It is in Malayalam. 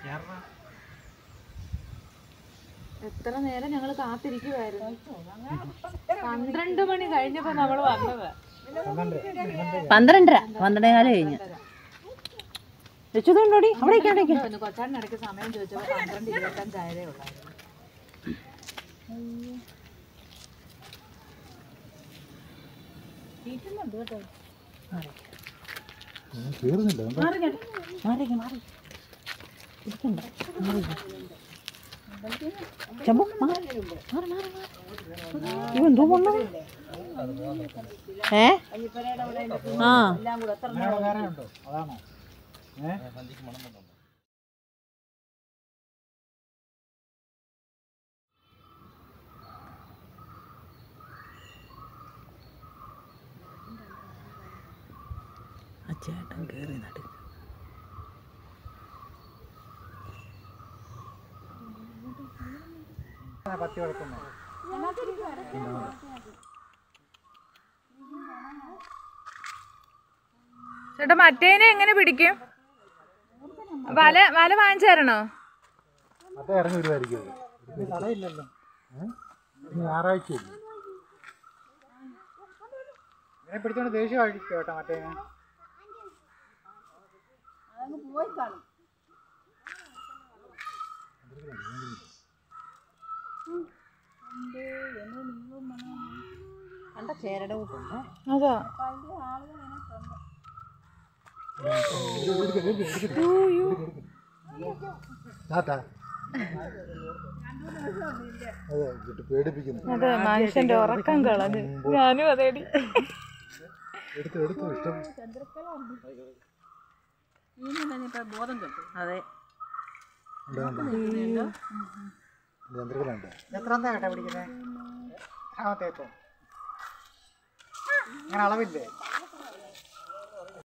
എത്ര നേരം ഞങ്ങൾ കാത്തിരിക്കുവായിരുന്നു പന്ത്രണ്ട് മണി കഴിഞ്ഞപ്പോ നമ്മൾ വന്നത് പന്ത്രണ്ടര പന്ത്രണ്ടേ കാലം കഴിഞ്ഞ് രക്ഷിതുണ്ടോടി അവിടേക്ക് അവിടേക്ക് കൊച്ചാടിനിടയ്ക്ക് സമയം ചോദിച്ചപ്പോ പന്ത്രണ്ട് ഇരുപത്തഞ്ചായതേ ഉള്ളായിരുന്നു തീർന്നില്ല മാറിക്ക് മാറി ഇരിക്കണ്ട മാറിക്ക്. ചമ്പു മാറി മാറി മാറി മാറി ഇവ എന്തോ പൊണ്ണു ഏ ആ വേറെ ഉണ്ടോ അതാണോ ഏഹ് ആ ചേട്ടൻ കയറി നടു പത്തി വളർത്തുന്നു ചേട്ടാ മറ്റേനെ എങ്ങനെ പിടിക്കും വല വല വാങ്ങിച്ചു തരണോ മറ്റേ ഇറങ്ങി വരുമായിരിക്കും ഇത് കടയില്ലല്ലോ ഏഹ് ഞായറാഴ്ച ഇതിനെ പിടിച്ചോണ്ട് ദേഷ്യം അഴിക്കും കേട്ടോ മറ്റേ കണ്ട ചേരടെ കൂട്ടുണ്ട് അതാ ടാറ്റാ അതെ എന്നിട്ട് പേടിപ്പിക്കുന്നു അതെ മനുഷ്യന്റെ ഉറക്കം കളഞ്ഞ് ഞാനും അതേടി എടുത്തു എടുത്തു ഇഷ്ടം അതെ യന്ത്രങ്ങളുണ്ട് എത്ര കേട്ടാ പിടിക്കുന്നത് രണ്ടാമത്തെ ഇപ്പം അങ്ങനെ അളവില്ലേ